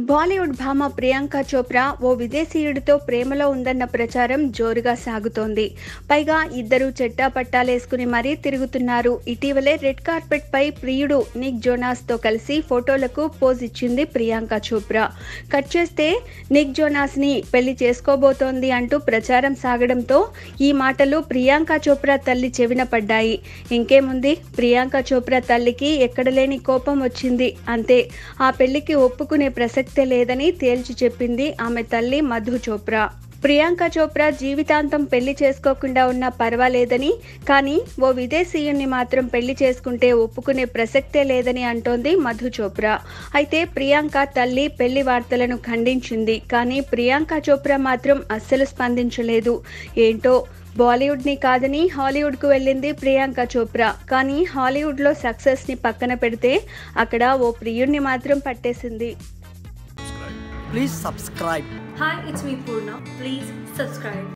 బాలీవుడ్ భామ ప్రియాంక చోప్రా ఓ విదేశీయుడితో ప్రేమలో ఉందన్న ప్రచారం జోరుగా సాగుతోంది పైగా ఇద్దరు చెట్టా పట్టాలేసుకుని మరీ తిరుగుతున్నారు ఇటీవలే రెడ్ కార్పెట్ పై ప్రియుడు నిక్ జోనాస్ తో కలిసి ఫోటోలకు పోజ్ ఇచ్చింది ప్రియాంక చోప్రా కట్ చేస్తే నిక్ జోనాస్ ని పెళ్లి చేసుకోబోతోంది అంటూ ప్రచారం సాగడంతో ఈ మాటలు ప్రియాంక చోప్రా తల్లి చెవిన పడ్డాయి ఇంకేముంది ప్రియాంక చోప్రా తల్లికి ఎక్కడలేని కోపం వచ్చింది అంతే ఆ పెళ్లికి ఒప్పుకునే ప్రసక్తే లేదని తేల్చి చెప్పింది ఆమె తల్లి మధు చోప్రా ప్రియాంక చోప్రా జీవితాంతం పెళ్లి చేసుకోకుండా ఉన్నా పర్వాలేదని కానీ ఓ విదేశీయుణ్ణి మాత్రం పెళ్లి చేసుకుంటే ఒప్పుకునే ప్రసక్తే లేదని అంటోంది మధు చోప్రా అయితే ప్రియాంక తల్లి పెళ్లి వార్తలను ఖండించింది కానీ ప్రియాంక చోప్రా మాత్రం అస్సలు స్పందించలేదు ఏంటో బాలీవుడ్ని కాదని హాలీవుడ్కు వెళ్ళింది ప్రియాంక చోప్రా కానీ హాలీవుడ్లో సక్సెస్ని పక్కన పెడితే అక్కడ ఓ ప్రియుణ్ణి మాత్రం పట్టేసింది Please subscribe. Hi, it's me Purna. Please subscribe.